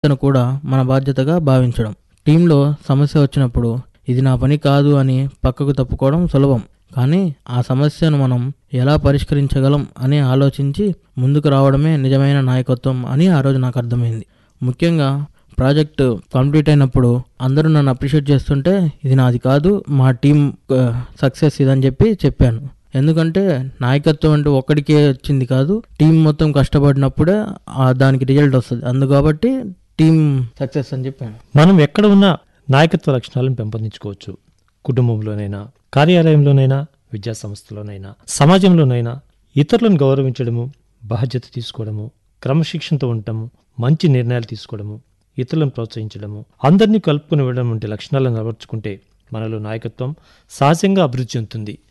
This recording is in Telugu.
తను కూడా మన బాధ్యతగా భావించడం టీంలో సమస్య వచ్చినప్పుడు ఇది నా పని కాదు అని పక్కకు తప్పుకోవడం సులభం కానీ ఆ సమస్యను మనం ఎలా పరిష్కరించగలం అని ఆలోచించి ముందుకు రావడమే నిజమైన నాయకత్వం అని ఆ రోజు నాకు అర్థమైంది ముఖ్యంగా ప్రాజెక్ట్ కంప్లీట్ అయినప్పుడు అందరూ నన్ను అప్రిషియేట్ చేస్తుంటే ఇది నాది కాదు మా టీం సక్సెస్ ఇదని చెప్పి చెప్పాను ఎందుకంటే నాయకత్వం అంటే ఒక్కడికే వచ్చింది కాదు టీం మొత్తం కష్టపడినప్పుడే ఆ దానికి రిజల్ట్ వస్తుంది అందు కాబట్టి టీం సక్సెస్ అని చెప్పాను మనం ఎక్కడ ఉన్నా నాయకత్వ లక్షణాలను పెంపొందించుకోవచ్చు కుటుంబంలోనైనా కార్యాలయంలోనైనా విద్యా సంస్థలోనైనా సమాజంలోనైనా ఇతరులను గౌరవించడము బాధ్యత తీసుకోవడము క్రమశిక్షణతో ఉండటము మంచి నిర్ణయాలు తీసుకోవడము ఇతరులను ప్రోత్సహించడము అందరినీ కలుపుకుని వెళ్ళడం వంటి లక్షణాలను అలవర్చుకుంటే మనలో నాయకత్వం సహజంగా అభివృద్ధి చెందుతుంది